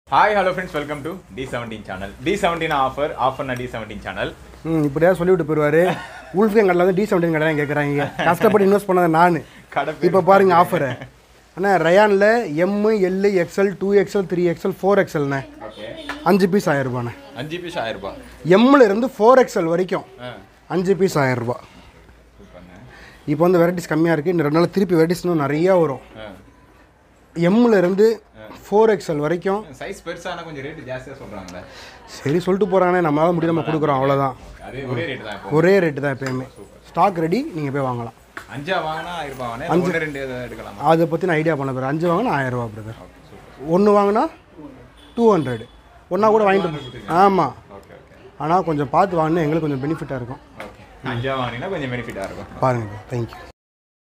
hi hello friends welcome to T seventeen channel T seventeen offer offer T seventeen channel ம் இப்படியா சொல்லிவிட்டு போயிடுவாரு உல்ஃபியன் கடையில் வந்து டி செவன்டீன் கடை கேட்குறாங்க கஷ்டப்பட்டு இன்வெஸ்ட் பண்ணது நான் கடை இப்போ பாருங்க ஆஃபரு அண்ணா ரயானில் M L XL two XL three XL four எக்ஸ்எல்ண்ணே ஓகே அஞ்சு பீஸ் ஆயிரம் ரூபாண்ணே அஞ்சு பீஸ் ஆயிரம் ரூபாய் எம்மில் இருந்து ஃபோர் எக்ஸ்எல் வரைக்கும் ஆ அஞ்சு பீஸ் ஆயிரம் ரூபாய் சூப்பர்ண்ணே இப்போ வந்து வெரைட்டிஸ் கம்மியாக இருக்குது இந்த ரெண்டு நாள் திருப்பி வெரைட்டிஸ் இன்னும் நிறையா வரும் ஆ எம்மில் இருந்து ஃபோர் எக்ஸ்எல் வரைக்கும் சைஸ் பெருசானா கொஞ்சம் ரேட் ஜாஸ்தியாக சொல்கிறாங்களே சரி சொல்லிட்டு போகிறாங்கண்ணே நம்மளால முடியும் நம்ம கொடுக்குறோம் அவ்வளோதான் அதே ஒரே ரேட் தான் இப்போ ஒரே ரேட்டு தான் எப்பயுமே ஸ்டாக் ரெடி நீங்கள் போய் வாங்கலாம் அஞ்சா வாங்கினா ஆயிரம் ரூபாய் வாங்கினேன் ஒன்று ரெண்டு எதாவது எடுக்கலாமா அதை பற்றி நான் ஐடியா பண்ண போகிறேன் அஞ்சு வாங்கினா ஆயிரம் ரூபா பிரதர் ஓகே சூப்பர் ஒன்று வாங்கினா டூ ஹண்ட்ரட் ஒன்றா கூட வாங்கிட்டு ஆமாம் ஓகே ஓகே ஆனால் கொஞ்சம் பார்த்து வாங்கினா எங்களுக்கு கொஞ்சம் பெனிஃபிட்டாக இருக்கும் ஓகே அஞ்சா வாங்கினீங்கன்னா கொஞ்சம் பெனிஃபிட்டாக இருக்கும் பாருங்கள் தேங்க்யூ